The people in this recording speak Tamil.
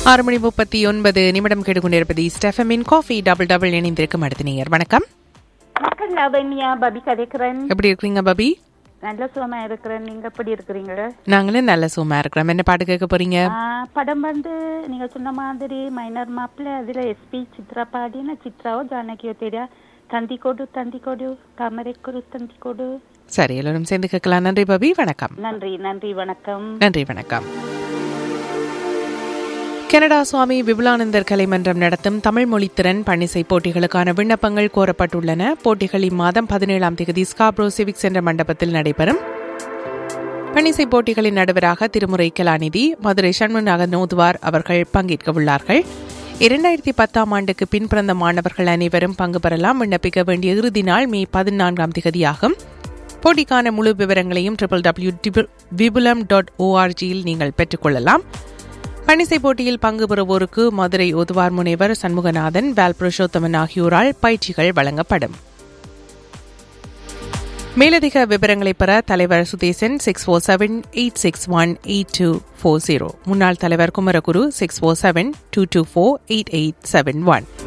ஆறு மணி முப்பத்தி ஒன்பது நிமிடம் கேட்டுக்கொண்டிருப்பது ஸ்டெஃபமின் காஃபி டபுள் டபுள் இணைந்திருக்கும் அடுத்த நேயர் வணக்கம் வணக்கம் லாவண்யா பபி கதைக்கிறேன் எப்படி இருக்கீங்க பபி நல்ல சுகமா இருக்கிறேன் நீங்க எப்படி இருக்கிறீங்க நாங்களும் நல்ல சும்மா இருக்கிறோம் என்ன பாட்டு கேட்க போறீங்க ஆ, படம் வந்து நீங்க சொன்ன மாதிரி மைனர் மாப்பிள்ள அதுல எஸ்பி சித்ரா பாடின சித்ராவோ ஜானகியோ தெரியா தந்தி கொடு தந்தி கொடு தாமரை கொடு தந்தி கொடு சரி எல்லாரும் சேர்ந்து கேட்கலாம் நன்றி பபி வணக்கம் நன்றி நன்றி வணக்கம் நன்றி வணக்கம் கனடா சுவாமி விபுலானந்தர் கலைமன்றம் நடத்தும் தமிழ் மொழித்திறன் பணிசை போட்டிகளுக்கான விண்ணப்பங்கள் கோரப்பட்டுள்ளன போட்டிகள் இம்மாதம் பதினேழாம் தேதி ஸ்காப்ரோ சிவிக்ஸ் என்ற மண்டபத்தில் நடைபெறும் பணிசை போட்டிகளின் நடுவராக திருமுறை கலாநிதி மதுரை சண்முக நோதுவார் அவர்கள் பங்கேற்க உள்ளார்கள் இரண்டாயிரத்தி பத்தாம் ஆண்டுக்கு பின் பிறந்த மாணவர்கள் அனைவரும் பங்கு பெறலாம் விண்ணப்பிக்க வேண்டிய இறுதி நாள் மே பதினான்காம் திகதியாகும் போட்டிக்கான முழு விவரங்களையும் ட்ரிபிள் டபிள்யூ விபுலம் டாட் ஓஆர்ஜியில் நீங்கள் பெற்றுக்கொள்ளலாம் பணிசை போட்டியில் பங்கு பெறுவோருக்கு மதுரை ஒதுவார் முனைவர் சண்முகநாதன் வேல் புருஷோத்தமன் ஆகியோரால் பயிற்சிகள் வழங்கப்படும் மேலதிக விவரங்களை பெற தலைவர் Suthesan six four seven eight six one eight two four zero முன்னாள் தலைவர் Kumaraguru six four seven two two four eight eight seven one